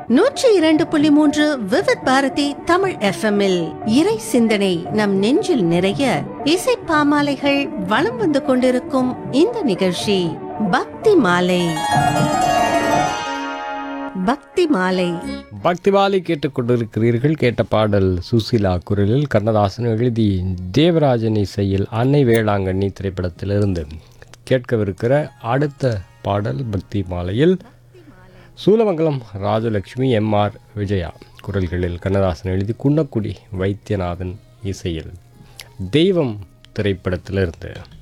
நூற்றி இரண்டு புள்ளி மூன்று விவித் பாரதி தமிழ் எஃப்எம்இல் இறை சிந்தனை நம் நெஞ்சில் நிறைய இசை பாமாலைகள் வலம் வந்து கொண்டிருக்கும் இந்த நிகழ்ச்சி பக்தி மாலை பக்தி மாலை பக்திவாலி கேட்டுக்கொண்டிருக்கிறீர்கள் கேட்ட பாடல் சுசீலா குரலில் கண்ணதாசன் எழுதி தேவராஜன் இசையில் அன்னை வேளாங்கண்ணி திரைப்படத்திலிருந்து கேட்கவிருக்கிற அடுத்த பாடல் பக்தி மாலையில் சூலமங்கலம் ராஜலட்சுமி எம்ஆர் விஜயா குரல்களில் கண்ணதாசன் எழுதி குன்னக்குடி வைத்தியநாதன் இசையில் தெய்வம் திரைப்படத்திலிருந்து